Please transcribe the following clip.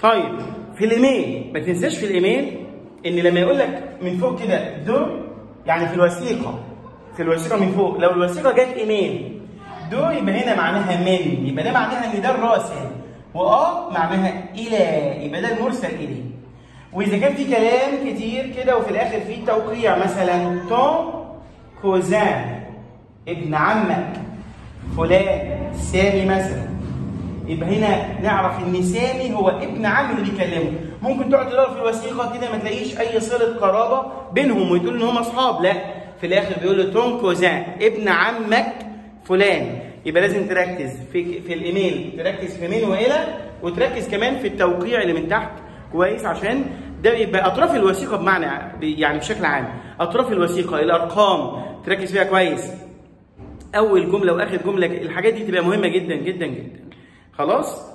طيب في الايميل ما تنساش في الايميل ان لما يقول لك من فوق كده دو يعني في الوثيقه في الوثيقه من فوق لو الوثيقه جت ايميل دو يبقى هنا معناها من يبقى ده معناها ان ده الراسل واه معناها الى يبقى ده المرسل اليه واذا كان في كلام كتير كده وفي الاخر في توقيع مثلا تون كوزان ابن عمك فلان سامي مثلا يبقى هنا نعرف ان سامي هو ابن عم اللي بيكلمه ممكن تقعد تدور في الوثيقه كده ما تلاقيش اي صله قرابه بينهم وتقول ان هم اصحاب لا في الاخر بيقول له تون كوزان ابن عمك فلان يبقى لازم تركز في في الايميل تركز في من والى وتركز كمان في التوقيع اللي من تحت كويس عشان ده يبقى اطراف الوثيقه بمعنى يعني بشكل عام اطراف الوثيقه الارقام تركز فيها كويس اول جمله واخر جمله الحاجات دي تبقى مهمه جدا جدا جدا خلاص